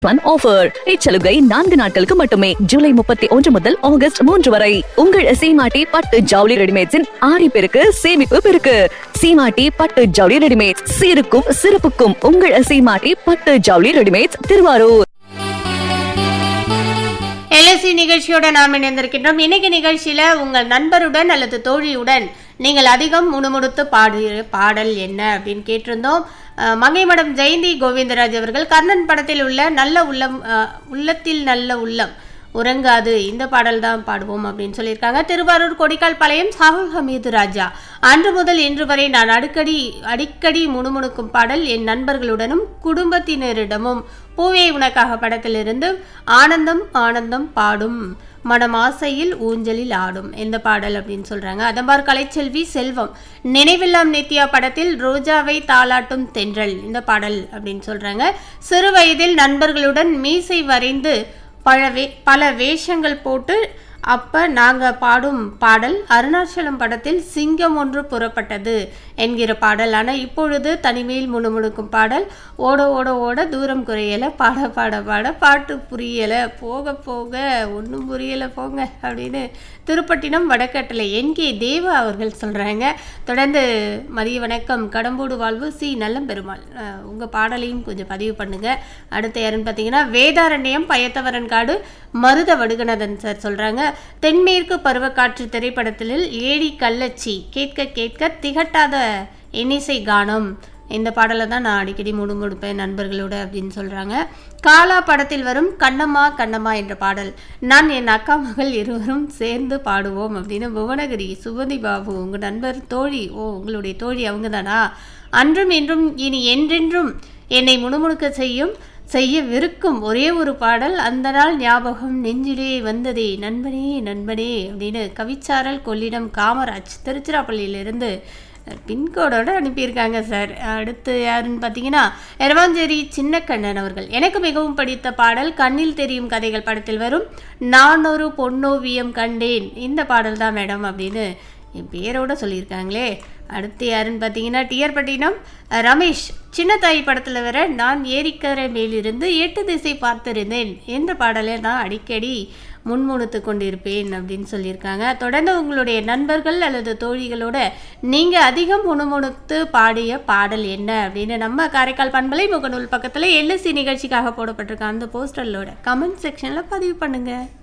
one offer இச்சலுகை நான்கு நாட்களுக்கு மட்டுமே ஜூலை முப்பத்தி ஒன்று முதல் ஆகஸ்ட் மூன்று வரை உங்கள் சீமாட்டி பட்டு ஜவுளி ரெடிமேட்ஸின் ஆரி பெருக்கு சேமிப்பு பெருக்கு சீமாட்டி பட்டு ஜவுளி ரெடிமேட்ஸ் சீருக்கும் சிறப்புக்கும் உங்கள் சீமாட்டி பட்டு ஜவுளி ரெடிமேட்ஸ் திருவாரூர் எல்எஸ்சி நிகழ்ச்சியோட நாம் இணைந்திருக்கின்றோம் இன்னைக்கு நிகழ்ச்சியில உங்கள் நண்பருடன் அல்லது தோழியுடன் நீங்கள் அதிகம் முணுமுணுத்து பாடு பாடல் என்ன அப்படின்னு கேட்டிருந்தோம் அஹ், மங்கைமடம் ஜெயந்தி கோவிந்தராஜ் அவர்கள் கர்ணன் படத்தில் உள்ள நல்ல உள்ளம் அஹ், உள்ளத்தில் நல்ல உள்ளம் உறங்காது இந்த பாடல் தான் பாடுவோம் அப்படின்னு சொல்லியிருக்காங்க திருவாரூர் கொடிக்கால் பாளையம் சாகுல் ஹமீது ராஜா அன்று முதல் இன்று வரை நான் அடிக்கடி அடிக்கடி முணுமுணுக்கும் பாடல் என் நண்பர்களுடனும் குடும்பத்தினரிடமும் பூவே உனக்காக படத்திலிருந்து ஆனந்தம் ஆனந்தம் பாடும் மனம் ஆசையில் ஊஞ்சலில் ஆடும் எந்த பாடல் அப்படின்னு சொல்றாங்க அதம்பார் கலைச்செல்வி செல்வம் நினைவெல்லாம் நித்யா படத்தில் ரோஜாவை தாளாட்டும் தென்றல் இந்த பாடல் அப்படின்னு சொல்றாங்க சிறு வயதில் நண்பர்களுடன் மீசை வரைந்து பல வே பல வேஷங்கள் போட்டு அப்ப நாங்க பாடும் பாடல் அருணாச்சலம் படத்தில் சிங்கம் ஒன்று புறப்பட்டது என்கிற பாடல் ஆனா இப்பொழுது தனிமையில் முணுமுணுக்கும் பாடல் ஓட ஓட ஓட தூரம் குறையல பாட பாட பாட பாட்டு புரியல போக போக ஒன்றும் புரியல போங்க அப்படின்னு திருப்பட்டினம் வடக்கட்டளை என்கே தேவா அவர்கள் சொல்றாங்க தொடர்ந்து மதிய வணக்கம் கடம்பூடு வாழ்வு சி நல்லம் பெருமாள் அஹ், உங்க பாடலையும் கொஞ்சம் பதிவு பண்ணுங்க அடுத்து யாருன்னு பார்த்தீங்கன்னா வேதாரண்யம் பயத்தவரன் காடு மருத வடுகநாதன் சார் சொல்றாங்க தென்மேற்கு பருவக்காற்று திரைப்படத்தில் ஏடி கள்ளச்சி கேட்க கேட்க திகட்டாத இன்னிசை கானம் இந்த பாடலை தான் நான் அடிக்கடி முடுமுடுப்பேன் நண்பர்களோட அப்படின்னு சொல்றாங்க காலா படத்தில் வரும் கண்ணம்மா கண்ணம்மா என்ற பாடல் நான் என் அக்கா மகள் இருவரும் சேர்ந்து பாடுவோம் அப்படின்னு புவனகிரி சுபதி பாபு உங்க நண்பர் தோழி ஓ உங்களுடைய தோழி அவங்க தானா அன்றும் இன்றும் இனி என்றென்றும் என்னை முணுமுணுக்க செய்யும் செய்யவிருக்கும் ஒரே ஒரு பாடல் அந்த நாள் ஞாபகம் நெஞ்சிலே வந்ததே நண்பனே நண்பனே அப்படின்னு கவிச்சாரல் கொள்ளிடம் காமராஜ் திருச்சிராப்பள்ளியிலிருந்து பின்கோடோட அனுப்பியிருக்காங்க சார் அடுத்து யாருன்னு பார்த்தீங்கன்னா எரவாஞ்சேரி சின்னக்கண்ணன் அவர்கள் எனக்கு மிகவும் பிடித்த பாடல் கண்ணில் தெரியும் கதைகள் படத்தில் வரும் நான் ஒரு பொன்னோவியம் கண்டேன் இந்த பாடல் தான் மேடம் அப்படின்னு என் பேரோட சொல்லியிருக்காங்களே அடுத்து யாருன்னு பார்த்தீங்கன்னா டிஆர் பட்டினம் அஹ், ரமேஷ் சின்னத்தாய் படத்தில் வர நான் ஏரிக்கரை மேலிருந்து எட்டு திசை பார்த்திருந்தேன் என்ற பாடலை நான் அடிக்கடி முன்முணுத்து கொண்டிருப்பேன் அப்படின்னு சொல்லியிருக்காங்க தொடர்ந்து உங்களுடைய நண்பர்கள் அல்லது தோழிகளோட நீங்கள் அதிகம் முணுமுணுத்து பாடிய பாடல் என்ன அப்படின்னு நம்ம காரைக்கால் பண்பலை முகநூல் பக்கத்தில் எல்எஸ்சி நிகழ்ச்சிக்காக போடப்பட்டிருக்க அந்த போஸ்டர்களோட கமெண்ட் செக்ஷனில் பதிவு பண்ணுங்கள்